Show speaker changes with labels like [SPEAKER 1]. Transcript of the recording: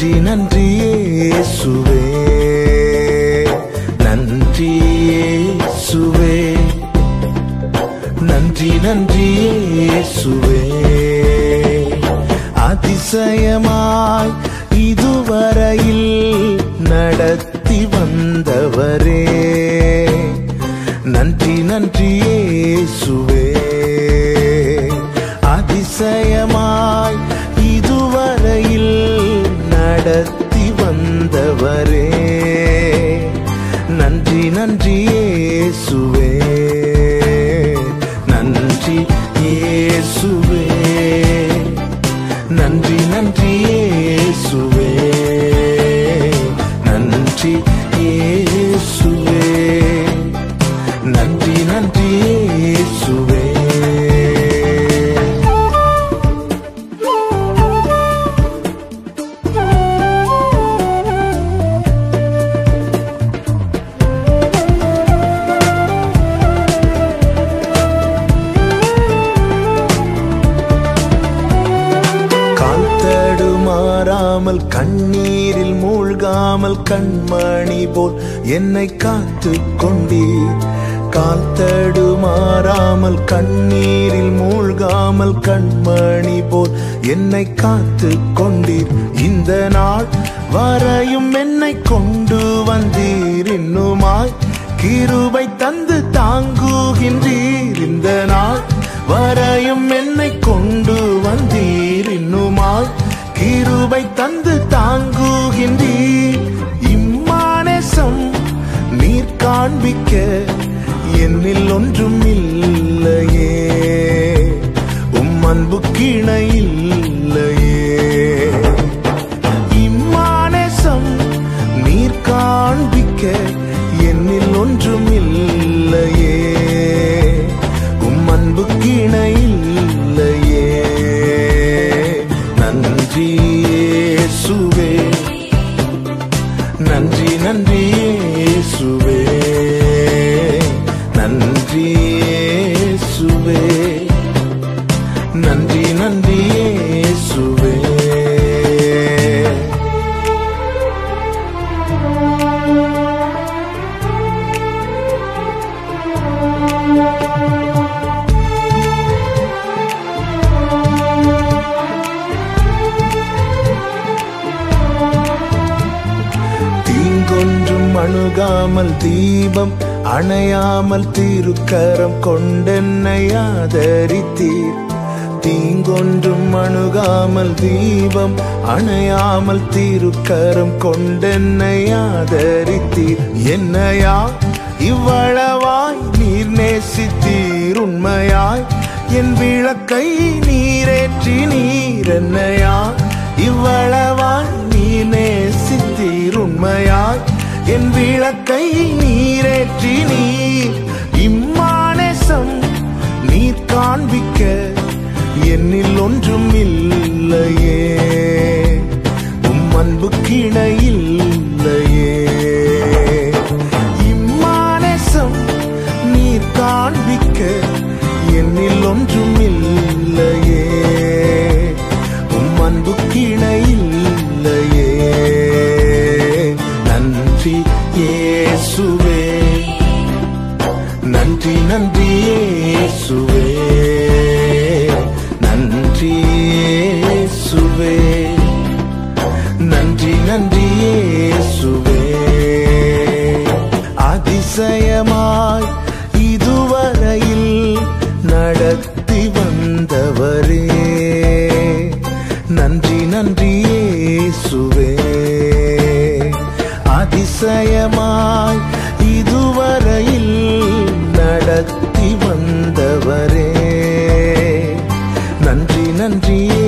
[SPEAKER 1] நன்றி நன்றி இயேசுவே நன்றி இயேசுவே நன்றி நன்றி இயேசுவே அதிசயமாய் இதுவரையில் நடத்தி வந்தவரே நன்றி நன்றி இயேசுவே அதிசயமாய் இதுவரையில் நடத்தி வந்தவரே நன்றி நன்றி இயேசுவே நன்றி இயேசுவே நன்றி நன்றி இயேசுவே நன்றி இயேசுவே நன்றி நன்றி இயேசுவே கால் தடுமாறாமல் கண்ணீரில் மூழ்காமல் கண்மணி போல் என்னை காத்து கொண்டீர் கால் தடுமாறாமல் கண்ணீரில் மூழ்காமல் கண்மணி போல் என்னை காத்து கொண்டீர் இந்த நாள் வரையும் என்னை கொண்டு வந்தீர் இன்னுமாய் கிருபை தந்து தாங்குகின்றீர் இந்த நாள் வரையும் என்னை கொண்டு வந்தீர் இன்னுமாய் கிருபை தந்து தாங்குகின்றீர் இம்மானேசம் நீர் காண்பிக்க என்னில் ஒன்றும் இல்லையே உம் அன்பு கிணை இல்லையே இம்மானேசம் நீர் காண்பிக்க என்னில் ஒன்றும் இல்லையே உம் அன்பு கிணை இல்லையே நன்றி இயேசுவே நன்றி நன்றி இயேசுவே நன்றி இயேசுவே நன்றி நன்றி இயேசுவே தீங்கொன்றும் அணுகாமல் தீபம் அணையாமல் திருக்கரம் கொண்டென்னை ஆதரித்தீர் தீங்கொன்றும் அணுகாமல் தீபம் அணையாமல் திருக்கரம் கொண்டென்னை ஆதரித்தீர் என்னையா இவ்வளவாய் நீர் நேசித்தீர் உண்மையாய் என் விளக்கை நீரேற்றி நீர் என்னையா இவ்வளவாய் நீ நேசித்தீர் உண்மையாய் என் விளக்கை நீரேற்றி நீர் இம்மானேசம் நீர் காண்பிக்க என்னில் ஒன்றும் இல்லையே உம் அன்பு கிணை இல்லையே இம்மானேசம் நீர் காண்பிக்க என்னில் ஒன்றும் இல்லையே உம் அன்பு கிணை இல்லையே நன்றி இயேசுவே நன்றி நன்றி இயேசுவே நன்றி இயேசுவே நன்றி நன்றி இயேசுவே அதிசயமாய் இதுவரையில் நடத்தி வந்தவரே நன்றி நன்றி இயேசுவே அதிசயமாய் இதுவரையில் நடத்தி வந்தவரே நன்றி நன்றி